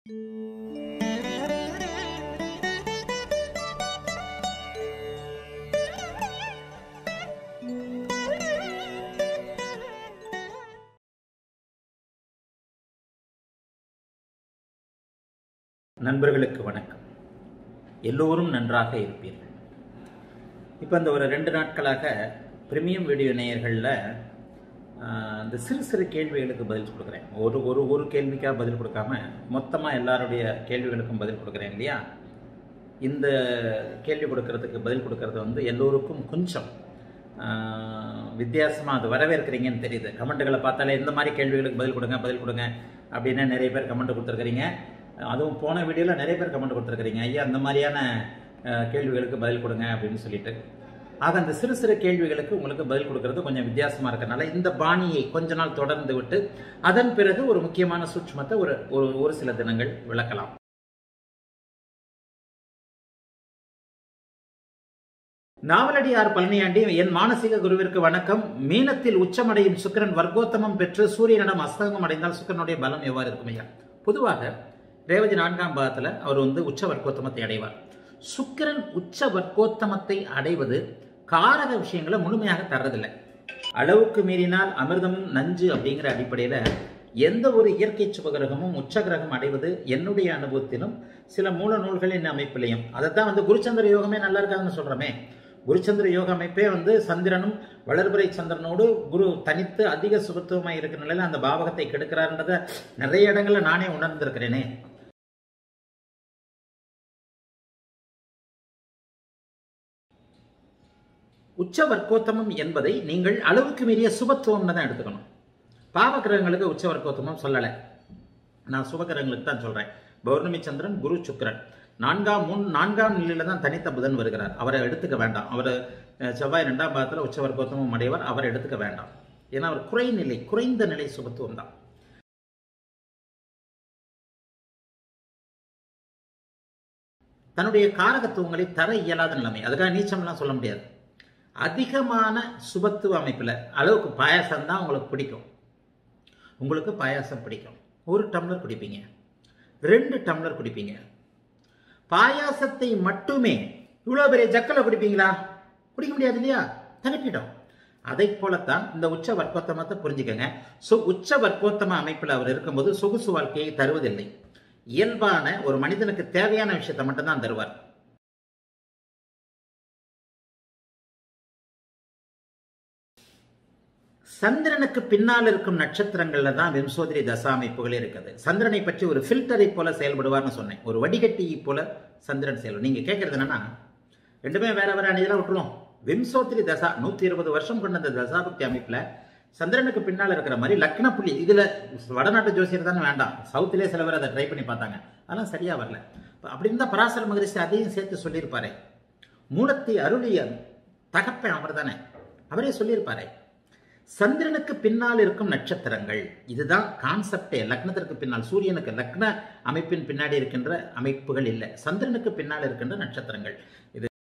நண்பர்களுக்கு வணக்கம் எல்லோரும் நன்றாக இருப்பீர்கள் இப்போ இந்த ஒரு ரெண்டு நாட்களாக பிரீமியம் வீடியோ நேயர்களில் இந்த சிறு சிறு கேள்விகளுக்கு பதில் கொடுக்குறேன் ஒரு ஒரு ஒரு கேள்விக்காக பதில் கொடுக்காம மொத்தமாக எல்லாருடைய கேள்விகளுக்கும் பதில் கொடுக்குறேன் இல்லையா இந்த கேள்வி கொடுக்கறதுக்கு பதில் கொடுக்கறது வந்து எல்லோருக்கும் கொஞ்சம் வித்தியாசமாக அது வரவேற்கிறீங்கன்னு தெரியுது கமெண்ட்டுகளை பார்த்தாலே இந்த மாதிரி கேள்விகளுக்கு பதில் கொடுங்க பதில் கொடுங்க அப்படின்னு நிறைய பேர் கமெண்ட் கொடுத்துருக்குறீங்க அதுவும் போன வீடியோவில் நிறைய பேர் கமெண்ட் கொடுத்துருக்குறீங்க ஐயா அந்த மாதிரியான அஹ், கேள்விகளுக்கு பதில் கொடுங்க அப்படின்னு சொல்லிட்டு ஆக அந்த சிறு சிறு கேள்விகளுக்கு உங்களுக்கு பதில் கொடுக்கறது கொஞ்சம் வித்தியாசமா இருக்கறனால இந்த பாணியை கொஞ்ச நாள் தொடர்ந்து விட்டு அதன் பிறகு ஒரு முக்கியமான சூட்சுமத்தை ஒரு ஒரு ஒரு சில தினங்கள் விளக்கலாம் நாவலடியார் பழனியாண்டி என் மானசீக குருவிற்கு வணக்கம் மீனத்தில் உச்சமடையும் சுக்கிரன் வர்க்கோத்தமம் பெற்று சூரியனிடம் அஸ்தங்கம் அடைந்தால் சுக்கிரனுடைய பலம் எவ்வாறு இருக்கும் ஐயா பொதுவாக ரேவதி நான்காம் பாதத்துல அவர் வந்து உச்ச வர்க்கோத்தமத்தை அடைவார் சுக்கிரன் உச்ச வர்க்கோத்தமத்தை அடைவது காரக விஷயங்களை முழுமையாக தர்றதில்லை அளவுக்கு மீறினால் அமிர்தமும் நஞ்சு அப்படிங்கிற அடிப்படையில எந்த ஒரு இயற்கை சுபகிரகமும் உச்ச கிரகம் அடைவது என்னுடைய அனுபவத்திலும் சில மூல நூல்களின் அமைப்பிலையும் அதைத்தான் வந்து குருச்சந்திர யோகமே நல்லா இருக்காங்கன்னு சொல்றோமே குருச்சந்திர யோக அமைப்பே வந்து சந்திரனும் வளர்பிறை சந்திரனோடு குரு தனித்து அதிக சுபத்துவமாக இருக்கிற நிலையில அந்த பாவகத்தை கெடுக்கிறார்ன்றத நிறைய இடங்கள்ல நானே உணர்ந்திருக்கிறேனே உச்ச வர்க்கோத்தமம் என்பதை நீங்கள் அளவுக்கு மீறிய சுபத்துவம்னு தான் எடுத்துக்கணும் பாவகிரகங்களுக்கு உச்ச வர்க்கோத்தமம் சொல்லலை நான் சுபகிரகங்களுக்கு தான் சொல்றேன் பௌர்ணமி சந்திரன் குரு சுக்கிரன் நான்காம் முன் நான்காம் நிலையில தான் தனித்த புதன் வருகிறார் அவரை எடுத்துக்க வேண்டாம் அவர் அஹ், செவ்வாய் ரெண்டாம் பாதத்தில் உச்ச வர்க்கோத்தமம் அடையவர் அவரை எடுத்துக்க வேண்டாம் ஏன்னா அவர் குறைநிலை குறைந்த நிலை சுபத்துவம் தான் தன்னுடைய காரகத்துவங்களை தர இயலாத நிலைமை அதுக்காக நீச்சம்லாம் சொல்ல முடியாது அதிகமான சுபத்துவ அமைப்பில் அளவுக்கு பாயாசம் தான் உங்களுக்கு பிடிக்கும் உங்களுக்கு பாயாசம் பிடிக்கும் ஒரு டம்ளர் குடிப்பீங்க ரெண்டு டம்ளர் குடிப்பீங்க பாயாசத்தை மட்டுமே இவ்வளோ பெரிய ஜக்கில் குடிப்பீங்களா குடிக்க முடியாது இல்லையா தனிப்பிடும் அதை போலத்தான் இந்த உச்ச வர்க்கோத்தமத்தை புரிஞ்சுக்கங்க ஸோ உச்ச வர்க்கோத்தம அமைப்பில் அவர் இருக்கும்போது சொகுசு வாழ்க்கையை தருவதில்லை இயல்பான ஒரு மனிதனுக்கு தேவையான விஷயத்தை மட்டும்தான் தருவார் சந்திரனுக்கு பின்னால் இருக்கும் நட்சத்திரங்கள்ல தான் விம்சோதரி தசா அமைப்புகள் இருக்குது சந்திரனை பற்றி ஒரு ஃபில்டரை போல செயல்படுவார்னு சொன்னேன் ஒரு வடிகட்டியை போல சந்திரன் செயல்படும் நீங்க கேட்கறது என்னன்னா ரெண்டுமே வேற வேற இதெல்லாம் விட்டுருவோம் விம்சோத்திரி தசா நூத்தி இருபது வருஷம் கொண்ட அந்த தசாபக்தி அமைப்புல சந்திரனுக்கு பின்னால் இருக்கிற மாதிரி லக்ன புள்ளி இதுல வடநாட்டு ஜோசியர் தானே வேண்டாம் சவுத்திலே சில பேர் அதை ட்ரை பண்ணி பார்த்தாங்க அதெல்லாம் சரியா வரல அப்படி இருந்தா பராசர மகரிஷி அதையும் சேர்த்து சொல்லியிருப்பாரே மூலத்தை அருளிய தகப்பன் அவர் தானே அவரே சொல்லியிருப்பாரே சந்திரனுக்கு பின்னால் இருக்கும் நட்சத்திரங்கள் இதுதான் கான்செப்டே லக்னத்திற்கு பின்னால் சூரியனுக்கு லக்ன அமைப்பின் பின்னாடி இருக்கின்ற அமைப்புகள் இல்லை சந்திரனுக்கு பின்னால் இருக்கின்ற நட்சத்திரங்கள் இது